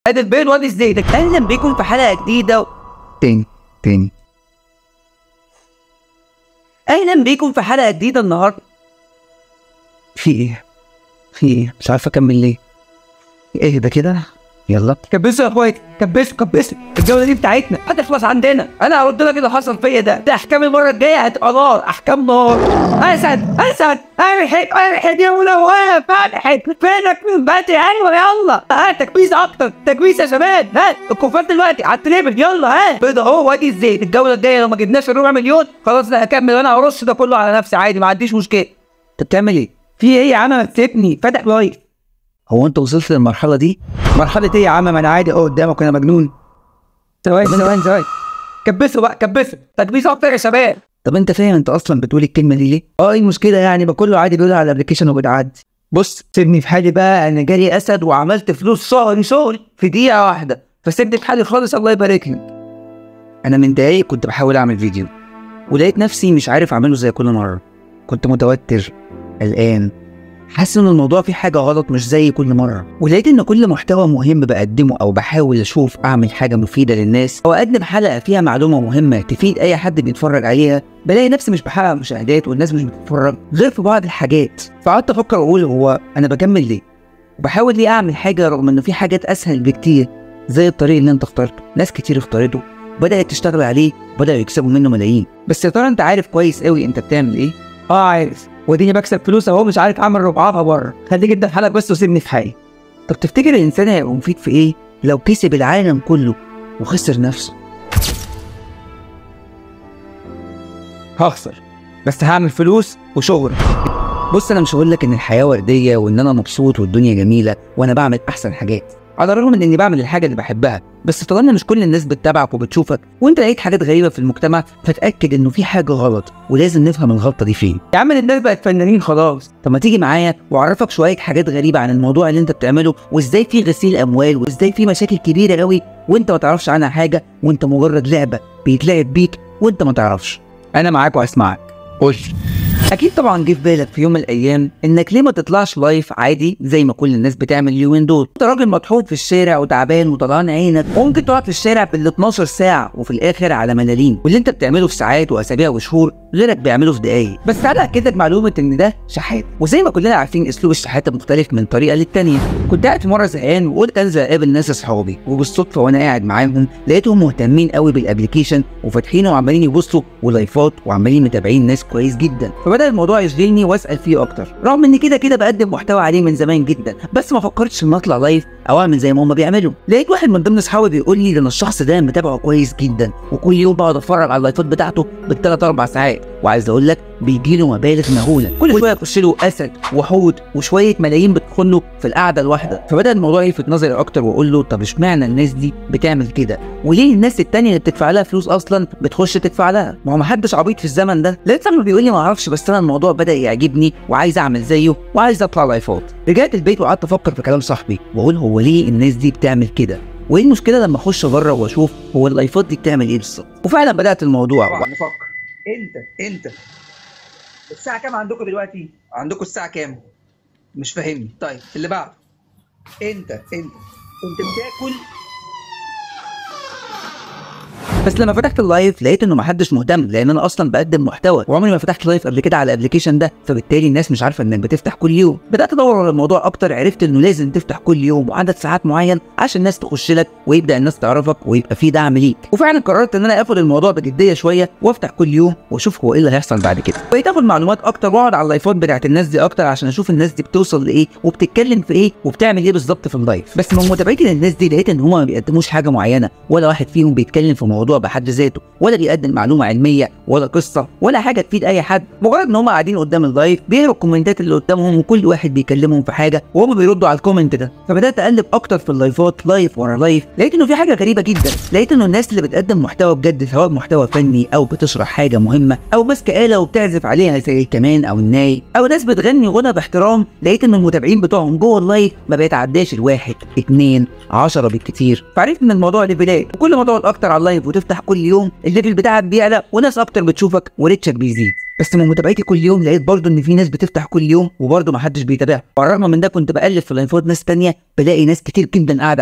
ادي البيض وادي الزيت اهلا بيكم في حلقه جديده و... تاني تاني اهلا بيكم في حلقه جديده النهارده في ايه في ايه مش عارف اكمل ليه ايه ده كده يلا كبسوا يا اخواتي كبسوا كبسوا الجوله دي بتاعتنا هتخلص عندنا انا هرد لك اللي حصل فيا ده ده احكام المره الجايه هتبقى نار احكام نار اسد اسد ارحب ارحب يا منوف ارحب فينك من بدري ايوه يلا ها تكبيس اكتر تكبيس يا شباب ها الكوفات دلوقتي على التريبل يلا ها بيضه اهو وادي الزيت الجوله الجايه لو ما جبناش الربع مليون خلاص انا هكمل وانا هرش ده كله على نفسي عادي ما عنديش مشكله انت بتعمل ايه؟ في ايه يا عم سيبني فاتح لايف هو انت وصلت للمرحله دي؟ مرحله ايه يا عم ما انا عادي اهو قدامك وانا مجنون ثواني ثواني ثواني كبسوا بقى كبسوا تكبيس اكتر يا شباب طب انت فاهم انت اصلا بتقول الكلمه دي ليه؟ اه ايه المشكله يعني ما كله عادي بيقولها على الابلكيشن وبتعدي بص سيبني في حالي بقى انا جالي اسد وعملت فلوس شهري شغل في دقيقه واحده فسيبني في حالي خالص الله يبارك لك انا من دقايق كنت بحاول اعمل فيديو ولقيت نفسي مش عارف اعمله زي كل مره كنت متوتر قلقان حاسس ان الموضوع فيه حاجه غلط مش زي كل مره ولقيت ان كل محتوى مهم بقدمه او بحاول اشوف اعمل حاجه مفيده للناس او اقدم حلقه فيها معلومه مهمه تفيد اي حد بيتفرج عليها بلاقي نفسي مش بحقق مشاهدات والناس مش بتتفرج غير في بعض الحاجات فقعدت افكر اقول هو انا بكمل ليه وبحاول ليه اعمل حاجه رغم انه في حاجات اسهل بكتير زي الطريق اللي انت اخترته ناس كتير اختارته بدات تشتغل عليه بداوا يكسبوا منه ملايين بس يا ترى انت عارف كويس قوي انت بتعمل ايه اه عارف واديني بكسب فلوس اهو مش عارف اعمل ربعها بره خليك انت في حالك بس وسيبني في حالي طب تفتكر الانسان هيبقى مفيد في ايه لو كسب العالم كله وخسر نفسه هخسر بس هعمل فلوس وشغل بص انا مش هقول لك ان الحياه ورديه وان انا مبسوط والدنيا جميله وانا بعمل احسن حاجات على الرغم من اني بعمل الحاجه اللي بحبها بس طالما مش كل الناس بتتابعك وبتشوفك وانت لقيت حاجات غريبه في المجتمع فتاكد انه في حاجه غلط ولازم نفهم الغلطه دي فين يا عم الناس بقت فنانين خلاص طب ما تيجي معايا واعرفك شويه حاجات غريبه عن الموضوع اللي انت بتعمله وازاي في غسيل اموال وازاي في مشاكل كبيره قوي وانت ما تعرفش عنها حاجه وانت مجرد لعبه بيتلعب بيك وانت ما تعرفش انا معاك واسمعك قول اكيد طبعا جه في بالك في يوم من الايام انك ليه ما تطلعش لايف عادي زي ما كل الناس بتعمل اليومين دول انت راجل مطحون في الشارع وتعبان وطلعان عينك وممكن تقعد في الشارع بال 12 ساعه وفي الاخر على ملاليم واللي انت بتعمله في ساعات واسابيع وشهور غيرك بيعمله في دقايق بس تعالى اكدك معلومه ان ده شحات وزي ما كلنا عارفين اسلوب الشحاته مختلف من طريقه للتانيه كنت قاعد في مره زهقان وقلت انزل اقابل ناس اصحابي وبالصدفه وانا قاعد معاهم لقيتهم مهتمين قوي بالابلكيشن وفاتحينه وعمالين يبصوا ولايفات وعمالين متابعين ناس كويس جدا فبدا الموضوع يشغلني واسال فيه اكتر رغم ان كده كده بقدم محتوى عليه من زمان جدا بس ما فكرتش ان اطلع لايف او اعمل زي ما هم بيعملوا لقيت واحد من ضمن اصحابي بيقول لي ان الشخص ده متابعه كويس جدا وكل يوم بقعد اتفرج على اللايفات بتاعته بالثلاث اربع ساعات وعايز اقول لك بيجي له مبالغ مهوله كل شويه يخش له اسد وحوت وشويه ملايين بتدخل له في القعده الواحده فبدا الموضوع يلفت نظري اكتر واقول له طب اشمعنى الناس دي بتعمل كده وليه الناس التانية اللي بتدفع لها فلوس اصلا بتخش تدفع لها ما هو محدش عبيط في الزمن ده لقيت صاحبي بيقول لي ما اعرفش بس انا الموضوع بدا يعجبني وعايز اعمل زيه وعايز اطلع لايفات رجعت البيت وقعدت افكر في كلام صاحبي واقول هو ليه الناس دي بتعمل كده وايه المشكله لما اخش اجرب واشوف هو اللايفات دي بتعمل ايه بالظبط وفعلا بدات الموضوع نفكر انت انت الساعة كام عندكم دلوقتي؟ عندكم الساعة كام؟ مش فاهمني، طيب اللي بعده انت انت كنت بتاكل بس لما فتحت اللايف لقيت انه محدش مهتم لان انا اصلا بقدم محتوى وعمري ما فتحت لايف قبل كده على الابلكيشن ده فبالتالي الناس مش عارفه انك بتفتح كل يوم بدات ادور على الموضوع اكتر عرفت انه لازم تفتح كل يوم وعدد ساعات معين عشان الناس تخش لك ويبدا الناس تعرفك ويبقى في دعم ليك وفعلا قررت ان انا اخد الموضوع بجديه شويه وافتح كل يوم واشوف هو ايه اللي هيحصل بعد كده بقيت اخد معلومات اكتر واقعد على اللايفات بتاعت الناس دي اكتر عشان اشوف الناس دي بتوصل لايه وبتتكلم في ايه وبتعمل ايه بالظبط في اللايف بس من متابعتي للناس دي لقيت ان هم ما بيقدموش حاجه معينه ولا واحد فيهم بيتكلم في موضوع بحد ذاته ولا بيقدم معلومه علميه ولا قصه ولا حاجه تفيد اي حد مجرد ان هم قاعدين قدام اللايف بيقروا الكومنتات اللي قدامهم وكل واحد بيكلمهم في حاجه وهم بيردوا على الكومنت ده فبدات اقلب اكتر في اللايفات لايف ورا لايف لقيت انه في حاجه غريبه جدا لقيت انه الناس اللي بتقدم محتوى بجد سواء محتوى فني او بتشرح حاجه مهمه او ماسكه اله وبتعزف عليها زي الكمان او الناي او ناس بتغني غنى باحترام لقيت ان المتابعين بتوعهم جوه اللايف ما بيتعداش الواحد اتنين عشرة بالكتير فعرفت ان الموضوع ليفلات وكل ما تقعد اكتر على اللايف وتفتح كل يوم الليفل بتاعك بيعلى وناس اكتر بتشوفك وريتشك بيزيد بس من متابعتي كل يوم لقيت برضه ان في ناس بتفتح كل يوم وبرضه ما حدش بيتابعها وعلى الرغم من ده كنت بقلب في لايفات ناس تانية بلاقي ناس كتير جدا قاعده عليها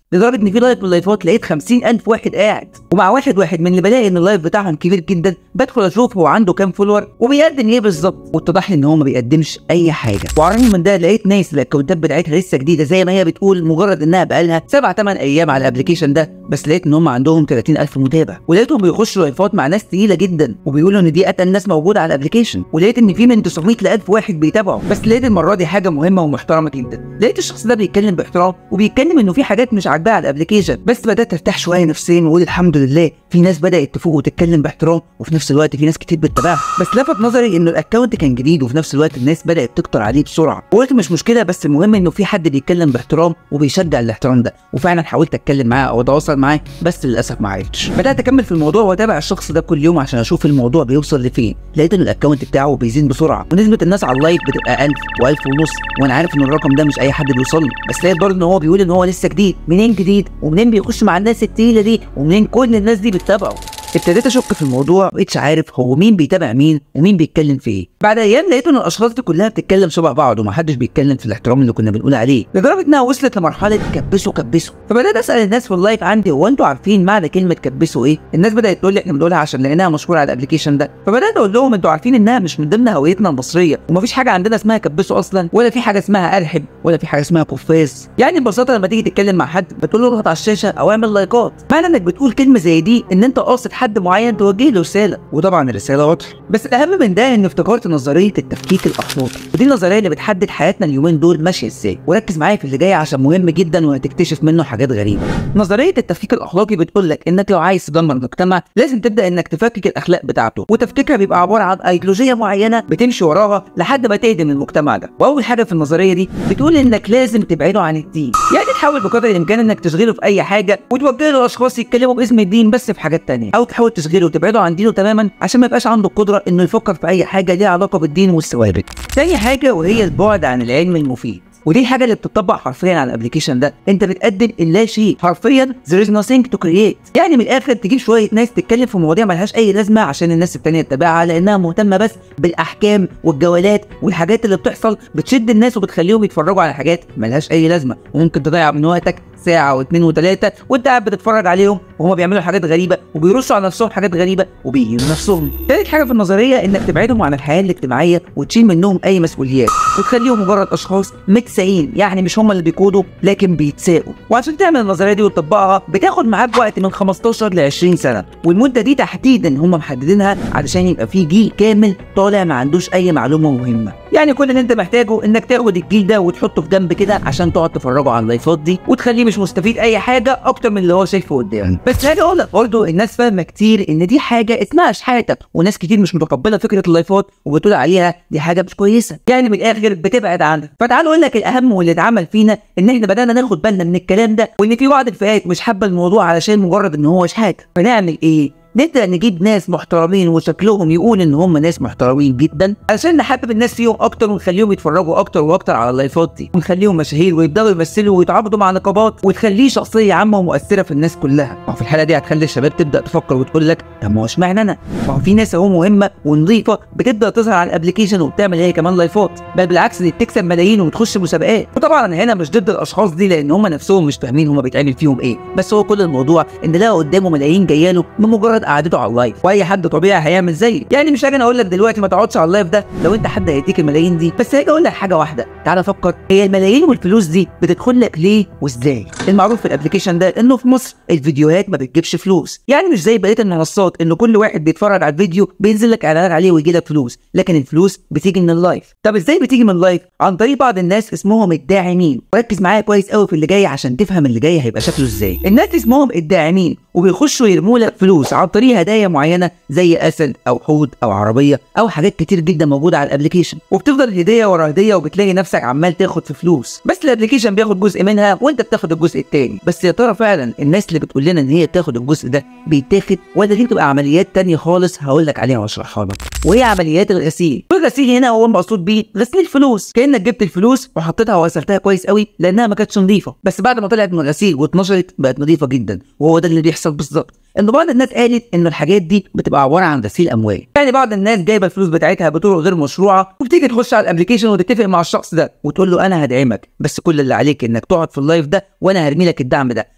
لدرجه ان في لايف من اللايفات لقيت 50000 واحد قاعد ومع واحد واحد من اللي بلاقي ان اللايف بتاعهم كبير جدا بدخل اشوف هو عنده كام فولور وبيقدم ايه بالظبط واتضح لي ان هو ما بيقدمش اي حاجه وعلى الرغم من ده لقيت ناس الاكونتات بتاعتها لسه جديده زي ما هي بتقول مجرد انها بقالها 7 8 ايام على الابلكيشن ده بس لقيت ان هم عندهم 30000 متابع ولقيتهم بيخشوا لايفات مع ناس تقيله جدا وبيقولوا ان دي اتقل ناس موجوده على الابلكيشن ولقيت ان في من 900 ل 1000 واحد بيتابعوا بس لقيت المره دي حاجه مهمه ومحترمه جدا لقيت الشخص ده بيتكلم باحترام وبيتكلم انه في حاجات مش عاجباه على الابلكيشن بس بدات ارتاح شويه نفسيا واقول الحمد لله في ناس بدات تفوق وتتكلم باحترام وفي نفس الوقت في ناس كتير بتتابعها بس لفت نظري انه الاكونت كان جديد وفي نفس الوقت الناس بدات تكتر عليه بسرعه وقلت مش مشكله بس المهم انه في حد بيتكلم باحترام وبيشجع الاحترام ده وفعلا حاولت اتكلم معاه او اتواصل معاه بس للاسف ما عرفتش بدات اكمل في الموضوع واتابع الشخص ده كل يوم عشان اشوف الموضوع بيوصل لفين لقيت ان الاكونت بتاعه بيزيد بسرعه ونسبه الناس على اللايف بتبقى 1000 و1000 ونص وانا عارف ان الرقم ده مش اي حد بيوصل له بس لقيت برضه ان هو بيقول ان هو لسه جديد منين جديد ومنين بيخش مع الناس التقيله دي ومنين كل الناس دي بتتابعه ابتديت اشك في الموضوع مبقتش عارف هو مين بيتابع مين ومين بيتكلم في ايه بعد ايام لقيت ان الاشخاص دي كلها بتتكلم شبه بعض ومحدش بيتكلم في الاحترام اللي كنا بنقول عليه لدرجه انها وصلت لمرحله كبسوا كبسوا فبدات اسال الناس في اللايف عندي هو انتوا عارفين معنى كلمه كبسوا ايه الناس بدات تقول لي احنا بنقولها عشان لقيناها مشهوره على الابلكيشن ده فبدات اقول لهم انتوا عارفين انها مش من ضمن هويتنا المصريه ومفيش حاجه عندنا اسمها كبسوا اصلا ولا في حاجه اسمها ارحب ولا في حاجه اسمها قفاز يعني ببساطه لما تيجي تتكلم مع حد بتقول له اضغط على الشاشه او اعمل لايكات معنى انك بتقول كلمه زي دي ان انت قاصد حد معين توجه له رساله وطبعا الرساله واضحه بس الاهم من ده ان افتكرت نظريه التفكيك الاخلاقي ودي النظريه اللي بتحدد حياتنا اليومين دول ماشيه ازاي وركز معايا في اللي جاي عشان مهم جدا وهتكتشف منه حاجات غريبه نظريه التفكيك الاخلاقي بتقول لك انك لو عايز تدمر مجتمع لازم تبدا انك تفكك الاخلاق بتاعته وتفكيكها بيبقى عباره عن ايديولوجيه معينه بتمشي وراها لحد ما تهدم المجتمع ده واول حاجه في النظريه دي بتقول انك لازم تبعده عن الدين يعني تحاول بقدر الامكان انك تشغله في اي حاجه وتوجه له اشخاص يتكلموا باسم الدين بس في حاجات تانية او تحاول تشغله وتبعده عن دينه تماما عشان ما يبقاش عنده القدره انه يفكر في اي حاجه ليها علاقه بالدين والثوابت تاني حاجه وهي البعد عن العلم المفيد ودي الحاجه اللي بتطبق حرفيا على الابلكيشن ده انت بتقدم اللا شيء حرفيا there is nothing to create يعني من الاخر تجيب شويه ناس تتكلم في مواضيع ملهاش اي لازمه عشان الناس التانيه تتابعها لانها مهتمه بس بالاحكام والجولات والحاجات اللي بتحصل بتشد الناس وبتخليهم يتفرجوا على حاجات ملهاش اي لازمه وممكن تضيع من وقتك ساعة واثنين وثلاثة وانت قاعد بتتفرج عليهم وهما بيعملوا حاجات غريبة وبيرصوا على نفسهم حاجات غريبة وبيهينوا نفسهم. تالت حاجة في النظرية انك تبعدهم عن الحياة الاجتماعية وتشيل منهم اي مسؤوليات وتخليهم مجرد اشخاص متساقين يعني مش هما اللي بيقودوا لكن بيتساقوا وعشان تعمل النظرية دي وتطبقها بتاخد معاك وقت من 15 ل 20 سنة والمدة دي تحديدا هما محددينها علشان يبقى في جيل كامل طالع ما عندوش اي معلومة مهمة. يعني كل اللي انت محتاجه انك تاخد الجيل ده وتحطه في جنب كده عشان تقعد تفرجه على اللايفات دي وتخليه مش مستفيد اي حاجه اكتر من اللي هو شايفه قدامه بس هاجي اقول لك برضه الناس فاهمه كتير ان دي حاجه اسمها شحاته وناس كتير مش متقبله فكره اللايفات وبتقول عليها دي حاجه مش كويسه يعني من الاخر بتبعد عنها فتعال اقول لك الاهم واللي اتعمل فينا ان احنا بدانا ناخد بالنا من الكلام ده وان في بعض الفئات مش حابه الموضوع علشان مجرد ان هو شحاته فنعمل ايه نبدا نجيب ناس محترمين وشكلهم يقول ان هم ناس محترمين جدا علشان نحبب الناس فيهم اكتر ونخليهم يتفرجوا اكتر واكتر على اللايفات دي ونخليهم مشاهير ويبداوا يمثلوا ويتعاقدوا مع نقابات وتخليه شخصيه عامه ومؤثره في الناس كلها ما هو في الحاله دي هتخلي الشباب تبدا تفكر وتقول لك طب ما هو اشمعنى انا ما هو في ناس اهو مهمه ونظيفه بتبدا تظهر على الابلكيشن وبتعمل هي كمان لايفات بل بالعكس دي بتكسب ملايين وبتخش مسابقات وطبعا انا هنا مش ضد الاشخاص دي لان هم نفسهم مش فاهمين هم بيتعمل فيهم ايه بس هو كل الموضوع ان لقى قدامه ملايين جايه له من مجرد قعدته على اللايف واي حد طبيعي هيعمل زيي يعني مش هاجي انا اقول لك دلوقتي ما تقعدش على اللايف ده لو انت حد هيديك الملايين دي بس هاجي اقول لك حاجه واحده تعالى فكر هي الملايين والفلوس دي بتدخل لك ليه وازاي المعروف في الابلكيشن ده انه في مصر الفيديوهات ما بتجيبش فلوس يعني مش زي بقيه المنصات انه كل واحد بيتفرج على الفيديو بينزل لك اعلانات عليه ويجي لك فلوس لكن الفلوس بتيجي من اللايف طب ازاي بتيجي من اللايف عن طريق بعض الناس اسمهم الداعمين وركز معايا كويس قوي في اللي جاي عشان تفهم اللي جاي هيبقى شكله ازاي الناس اسمهم الداعمين وبيخشوا يرموا لك فلوس عن طريق هدايا معينه زي اسد او حوت او عربيه او حاجات كتير جدا موجوده على الابلكيشن وبتفضل هديه ورا هديه وبتلاقي نفسك عمال تاخد في فلوس بس الابلكيشن بياخد جزء منها وانت بتاخد الجزء التاني بس يا ترى فعلا الناس اللي بتقول لنا ان هي بتاخد الجزء ده بيتاخد ولا دي بتبقى عمليات تانية خالص هقول لك عليها واشرحها لك وهي عمليات الغسيل والغسيل هنا هو المقصود بيه غسيل الفلوس كانك جبت الفلوس وحطيتها وغسلتها كويس قوي لانها ما كانتش نظيفه بس بعد ما طلعت من الغسيل واتنشرت بقت نظيفه جدا وهو ده اللي بيحصل بالظبط ان بعض الناس قالت ان الحاجات دي بتبقى عباره عن غسيل اموال يعني بعض الناس جايبه الفلوس بتاعتها بطرق غير مشروعه وبتيجي تخش على الابلكيشن وتتفق مع الشخص ده وتقول له انا هدعمك بس كل اللي عليك انك تقعد في اللايف ده وانا هرمي لك الدعم ده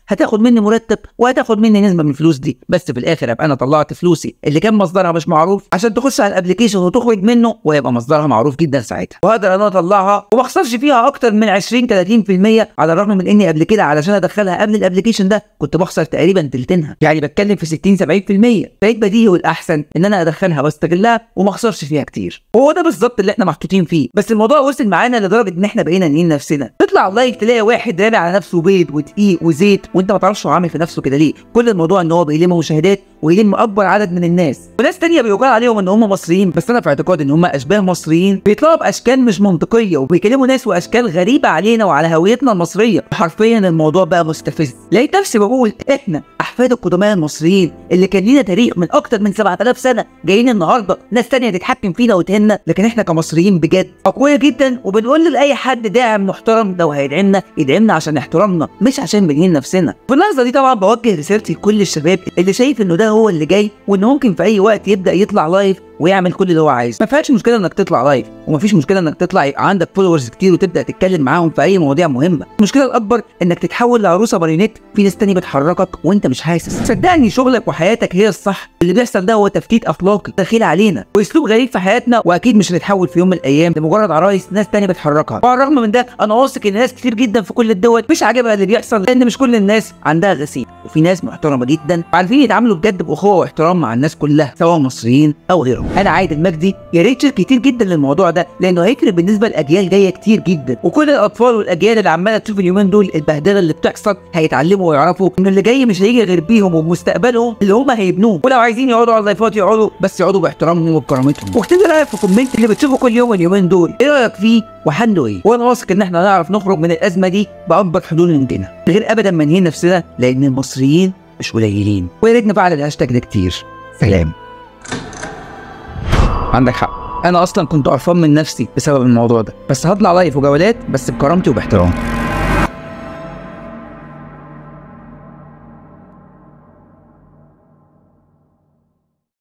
هتاخد مني مرتب وهتاخد مني نسبه من الفلوس دي بس في الاخر ابقى انا طلعت فلوسي اللي كان مصدرها مش معروف عشان تخش على الابلكيشن وتخرج منه ويبقى مصدرها معروف جدا ساعتها واقدر انا اطلعها وما اخسرش فيها اكتر من 20 30% على الرغم من اني قبل كده علشان ادخلها قبل الابلكيشن ده كنت بخسر تقريبا تلتينها يعني بتكلم في 60 70% بقيت بديهي والاحسن ان انا ادخلها واستغلها وما اخسرش فيها كتير وهو ده بالظبط اللي احنا محطوطين فيه بس الموضوع وصل معانا لدرجه ان احنا بقينا ننين نفسنا تطلع لايف تلاقي واحد رامي على نفسه بيض ودقيق وزيت وانت ما تعرفش هو عامل في نفسه كده ليه كل الموضوع ان هو بيلم مشاهدات ويلم اكبر عدد من الناس وناس تانية بيقال عليهم ان هم مصريين بس انا في اعتقادي ان هم اشباه مصريين بيطلعوا باشكال مش منطقيه وبيكلموا ناس واشكال غريبه علينا وعلى هويتنا المصريه حرفيا الموضوع بقى مستفز لقيت نفسي بقول احنا احفاد القدماء المصريين اللي كان لينا تاريخ من اكتر من 7000 سنه جايين النهارده ناس تانية تتحكم فينا وتهنا لكن احنا كمصريين بجد اقوياء جدا وبنقول لاي حد داعم محترم لو هيدعمنا يدعمنا عشان احترامنا مش عشان بنهين نفسنا في اللحظه دي طبعا بوجه رسالتي لكل الشباب اللي شايف انه ده هو اللي جاي وان ممكن في اي وقت يبدا يطلع لايف ويعمل كل اللي هو عايزه ما فيهاش مشكله انك تطلع لايف ومفيش مشكله انك تطلع يبقى عندك فولورز كتير وتبدا تتكلم معاهم في اي مواضيع مهمه المشكله الاكبر انك تتحول لعروسه مارينيت في ناس تانية بتحركك وانت مش حاسس صدقني شغلك وحياتك هي الصح اللي بيحصل ده هو تفكيك اخلاقي دخيل علينا واسلوب غريب في حياتنا واكيد مش هنتحول في يوم من الايام لمجرد عرايس ناس تانية بتحركها وعلى الرغم من ده انا واثق ان ناس كتير جدا في كل الدول مش عاجبها اللي بيحصل لان مش كل الناس عندها غسيل وفي ناس محترمه جدا وعارفين يتعاملوا بجد باخوه واحترام مع الناس كلها سواء مصريين او غيرهم انا عايد المجدي يا ريت تشير كتير جدا للموضوع ده لانه هيفرق بالنسبه لاجيال جايه كتير جدا وكل الاطفال والاجيال اللي عماله تشوف اليومين دول البهدله اللي بتحصل هيتعلموا ويعرفوا ان اللي جاي مش هيجي غير بيهم وبمستقبلهم اللي هم هيبنوه ولو عايزين يقعدوا على اللايفات يقعدوا بس يقعدوا باحترامهم وبكرامتهم واكتبوا رايك في كومنت اللي بتشوفه كل يوم اليومين دول ايه رايك فيه وحله ايه وانا واثق ان احنا هنعرف نخرج من الازمه دي باكبر حلول عندنا من غير ابدا ما نهين نفسنا لان المصريين مش قليلين ويا ريت نفعل الهاشتاج ده كتير سلام عندك حق انا اصلا كنت قرفان من نفسي بسبب الموضوع ده بس هطلع لايف وجولات بس بكرامتي وباحترامي